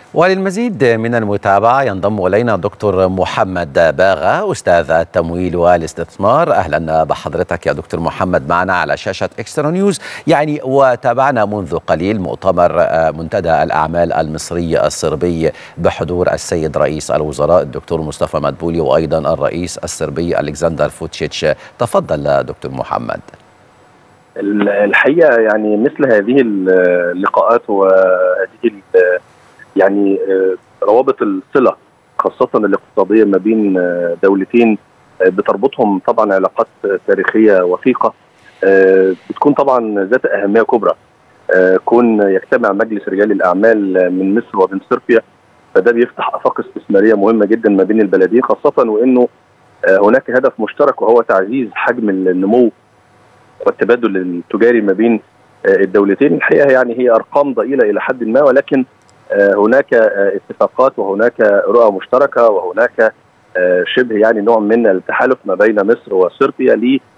وللمزيد من المتابعة ينضم إلينا دكتور محمد باغا أستاذ التمويل والاستثمار أهلا بحضرتك يا دكتور محمد معنا على شاشة إكسترا نيوز يعني وتابعنا منذ قليل مؤتمر منتدى الأعمال المصري الصربي بحضور السيد رئيس الوزراء الدكتور مصطفى مدبولي وأيضا الرئيس الصربي ألكسندر فوتشيتش تفضل دكتور محمد الحقيقة يعني مثل هذه اللقاءات وهذه يعني روابط الصله خاصه الاقتصاديه ما بين دولتين بتربطهم طبعا علاقات تاريخيه وثيقه بتكون طبعا ذات اهميه كبرى كون يجتمع مجلس رجال الاعمال من مصر وبين صربيا فده بيفتح افاق استثماريه مهمه جدا ما بين البلدين خاصه وانه هناك هدف مشترك وهو تعزيز حجم النمو والتبادل التجاري ما بين الدولتين الحقيقه يعني هي ارقام ضئيله الى حد ما ولكن هناك اتفاقات وهناك رؤى مشتركه وهناك شبه يعني نوع من التحالف ما بين مصر وصربيا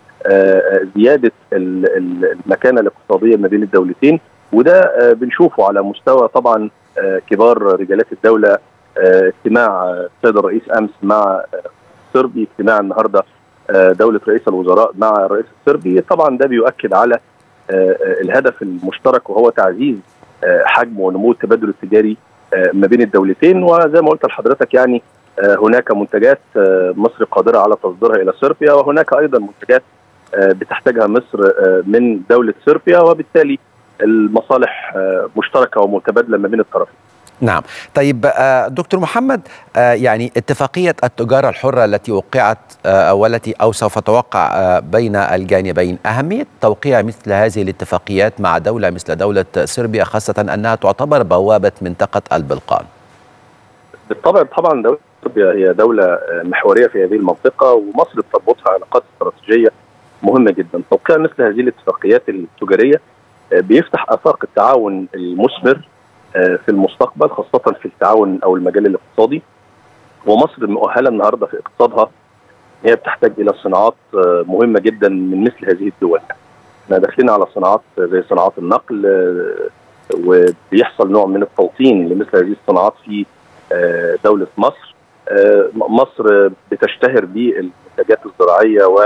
لزياده المكانه الاقتصاديه ما بين الدولتين وده بنشوفه على مستوى طبعا كبار رجالات الدوله اجتماع السيد الرئيس امس مع صربي اجتماع النهارده دوله رئيس الوزراء مع الرئيس الصربي طبعا ده بيؤكد على الهدف المشترك وهو تعزيز حجم ونمو التبادل التجاري ما بين الدولتين وزي ما قلت لحضرتك يعني هناك منتجات مصر قادره على تصديرها الى صربيا وهناك ايضا منتجات بتحتاجها مصر من دوله صربيا وبالتالي المصالح مشتركه ومتبادله ما بين الطرفين. نعم طيب دكتور محمد يعني اتفاقية التجارة الحرة التي وقعت والتي أو سوف توقع بين الجانبين أهمية توقيع مثل هذه الاتفاقيات مع دولة مثل دولة صربيا خاصة أنها تعتبر بوابة منطقة البلقان بالطبع طبعا دولة صربيا هي دولة محورية في هذه المنطقة ومصر بتربطها علاقات استراتيجية مهمة جدا توقيع مثل هذه الاتفاقيات التجارية بيفتح آفاق التعاون المثمر في المستقبل خاصة في التعاون أو المجال الاقتصادي ومصر مؤهلة النهاردة في اقتصادها هي بتحتاج إلى صناعات مهمة جدا من مثل هذه الدول احنا داخلين على صناعات زي صناعات النقل وبيحصل نوع من التوطين لمثل هذه الصناعات في دولة مصر مصر بتشتهر بالمنتجات الزراعية و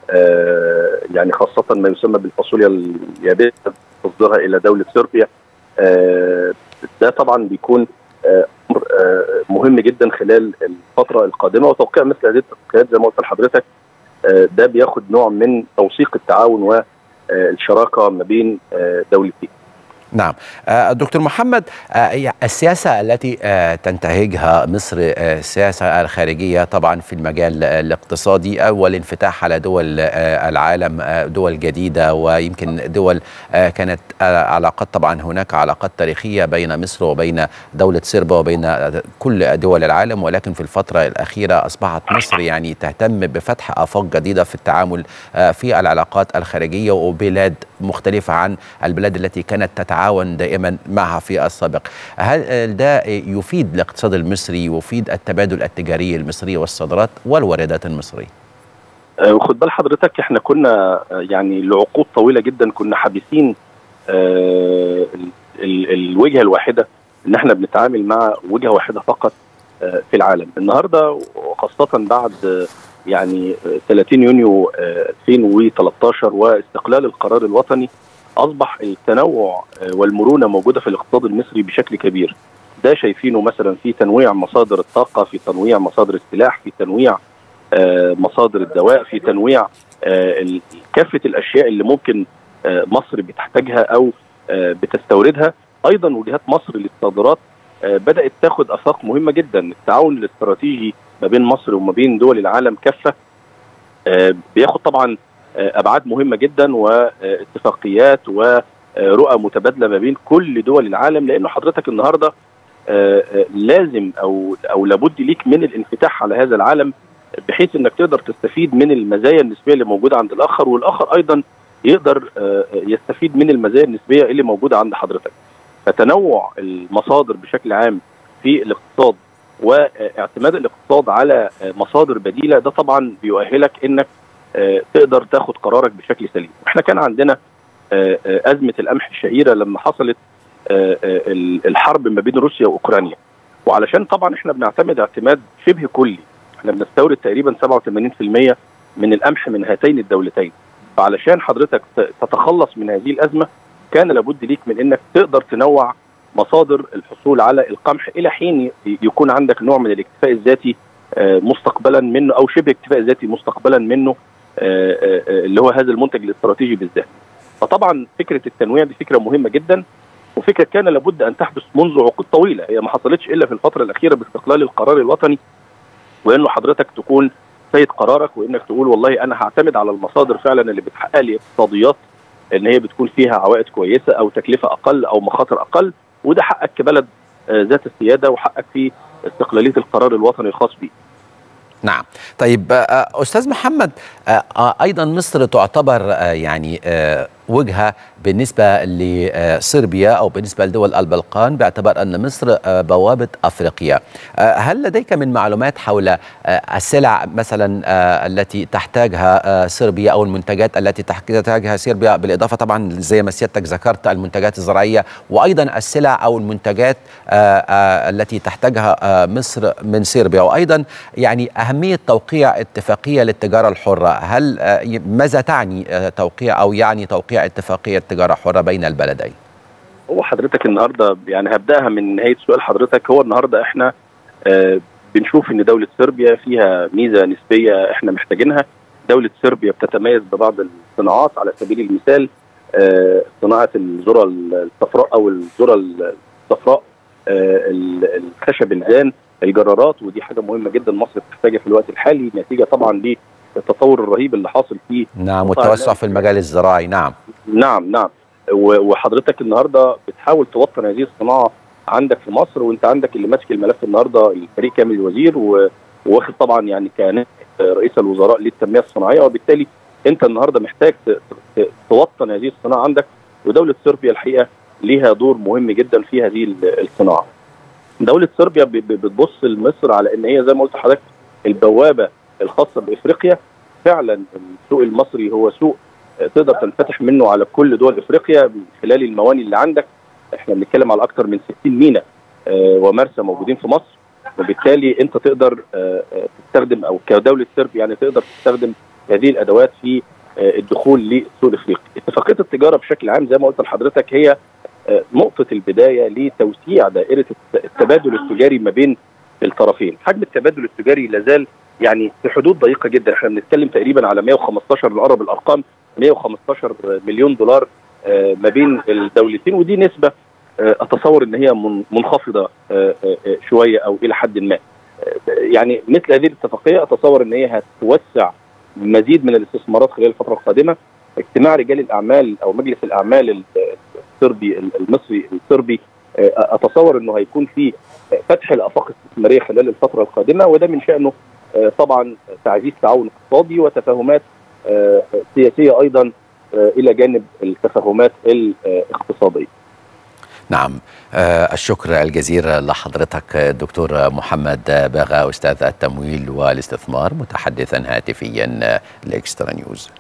يعني خاصة ما يسمى بالفاصوليا اليابسة تصديرها إلى دولة صربيا ده طبعا بيكون امر مهم جدا خلال الفتره القادمه وتوقيع مثل هذه الاتفاقيات زي ما قلت لحضرتك ده بياخد نوع من توثيق التعاون والشراكه ما بين دولتين. نعم دكتور محمد السياسة التي تنتهجها مصر السياسة الخارجية طبعا في المجال الاقتصادي والانفتاح على دول العالم دول جديدة ويمكن دول كانت علاقات طبعا هناك علاقات تاريخية بين مصر وبين دولة صربيا وبين كل دول العالم ولكن في الفترة الأخيرة أصبحت مصر يعني تهتم بفتح آفاق جديدة في التعامل في العلاقات الخارجية وبلاد مختلفة عن البلاد التي كانت تتعامل التعاون دائما معها في السابق هل ده يفيد الاقتصاد المصري يفيد التبادل التجاري المصري والصادرات والواردات المصرية وخد بال حضرتك احنا كنا يعني لعقود طويلة جدا كنا حابسين ال ال الوجهة الواحدة ان احنا بنتعامل مع وجهة واحدة فقط في العالم النهاردة وخاصة بعد يعني 30 يونيو 2013 واستقلال القرار الوطني اصبح التنوع والمرونه موجوده في الاقتصاد المصري بشكل كبير ده شايفينه مثلا في تنويع مصادر الطاقه في تنويع مصادر السلاح في تنويع مصادر الدواء في تنويع كافه الاشياء اللي ممكن مصر بتحتاجها او بتستوردها ايضا وجهات مصر للصادرات بدات تاخد افاق مهمه جدا التعاون الاستراتيجي ما بين مصر وما بين دول العالم كافه بياخد طبعا ابعاد مهمه جدا واتفاقيات ورؤى متبادله ما بين كل دول العالم لانه حضرتك النهارده لازم او او لابد ليك من الانفتاح على هذا العالم بحيث انك تقدر تستفيد من المزايا النسبيه اللي موجوده عند الاخر والاخر ايضا يقدر يستفيد من المزايا النسبيه اللي موجوده عند حضرتك. فتنوع المصادر بشكل عام في الاقتصاد واعتماد الاقتصاد على مصادر بديله ده طبعا بيؤهلك انك تقدر تاخد قرارك بشكل سليم احنا كان عندنا ازمه القمح الشهيره لما حصلت الحرب ما بين روسيا واوكرانيا وعلشان طبعا احنا بنعتمد اعتماد شبه كلي احنا بنستورد تقريبا 87% من القمح من هاتين الدولتين فعلشان حضرتك تتخلص من هذه الازمه كان لابد ليك من انك تقدر تنوع مصادر الحصول على القمح الى حين يكون عندك نوع من الاكتفاء الذاتي مستقبلا منه او شبه اكتفاء ذاتي مستقبلا منه اللي هو هذا المنتج الاستراتيجي بالذات. فطبعا فكره التنويع دي فكره مهمه جدا وفكره كان لابد ان تحدث منذ عقود طويله هي ما حصلتش الا في الفتره الاخيره باستقلال القرار الوطني وانه حضرتك تكون سيد قرارك وانك تقول والله انا هعتمد على المصادر فعلا اللي بتحقق لي اقتصاديات ان هي بتكون فيها عوائد كويسه او تكلفه اقل او مخاطر اقل وده حقك كبلد ذات السياده وحقك في استقلاليه القرار الوطني الخاص بيه. نعم طيب استاذ محمد ايضا مصر تعتبر يعني وجهه بالنسبه لصربيا او بالنسبه لدول البلقان باعتبار ان مصر بوابه افريقيا. هل لديك من معلومات حول السلع مثلا التي تحتاجها صربيا او المنتجات التي تحتاجها صربيا بالاضافه طبعا زي ما سيادتك ذكرت المنتجات الزراعيه وايضا السلع او المنتجات التي تحتاجها مصر من صربيا وايضا يعني اهميه توقيع اتفاقيه للتجاره الحره، هل ماذا تعني توقيع او يعني توقيع اتفاقيه تجاره حره بين البلدين؟ هو حضرتك النهارده يعني هبداها من نهايه سؤال حضرتك هو النهارده احنا آه بنشوف ان دوله صربيا فيها ميزه نسبيه احنا محتاجينها دوله صربيا بتتميز ببعض الصناعات على سبيل المثال آه صناعه الذره الصفراء او الذره الصفراء آه الخشب الزان الجرارات ودي حاجه مهمه جدا مصر بتحتاجها في الوقت الحالي نتيجه طبعا للتطور الرهيب اللي حاصل فيه نعم والتوسع في المجال الزراعي نعم نعم نعم وحضرتك النهارده بتحاول توطن هذه الصناعه عندك في مصر وانت عندك اللي ماسك الملف النهارده الفريق كامل الوزير وواخد طبعا يعني كان رئيس الوزراء للتنميه الصناعيه وبالتالي انت النهارده محتاج توطن هذه الصناعه عندك ودوله صربيا الحقيقه ليها دور مهم جدا في هذه الصناعه. دوله صربيا بتبص لمصر على ان هي زي ما قلت لحضرتك البوابه الخاصه بافريقيا فعلا السوق المصري هو سوق تقدر تنفتح منه على كل دول افريقيا من خلال المواني اللي عندك احنا بنتكلم على اكثر من 60 ميناء ومرسى موجودين في مصر وبالتالي انت تقدر تستخدم او كدوله صربيا يعني تقدر تستخدم هذه الادوات في الدخول للسوق الافريقي. اتفاقيه التجاره بشكل عام زي ما قلت لحضرتك هي نقطه البدايه لتوسيع دائره التبادل التجاري ما بين الطرفين، حجم التبادل التجاري لازال يعني في حدود ضيقه جدا، احنا بنتكلم تقريبا على 115 لأقرب الارقام 115 مليون دولار ما بين الدولتين ودي نسبه اتصور ان هي منخفضه شويه او الى حد ما. يعني مثل هذه الاتفاقيه اتصور ان هي هتوسع مزيد من الاستثمارات خلال الفتره القادمه. اجتماع رجال الاعمال او مجلس الاعمال الصربي المصري الصربي اتصور انه هيكون في فتح الافاق الاستثماريه خلال الفتره القادمه وده من شانه طبعا تعزيز تعاون اقتصادي وتفاهمات سياسيه ايضا الى جانب التفاهمات الاقتصاديه. نعم الشكر الجزيل لحضرتك دكتور محمد باغا استاذ التمويل والاستثمار متحدثا هاتفيا لاكسترا نيوز.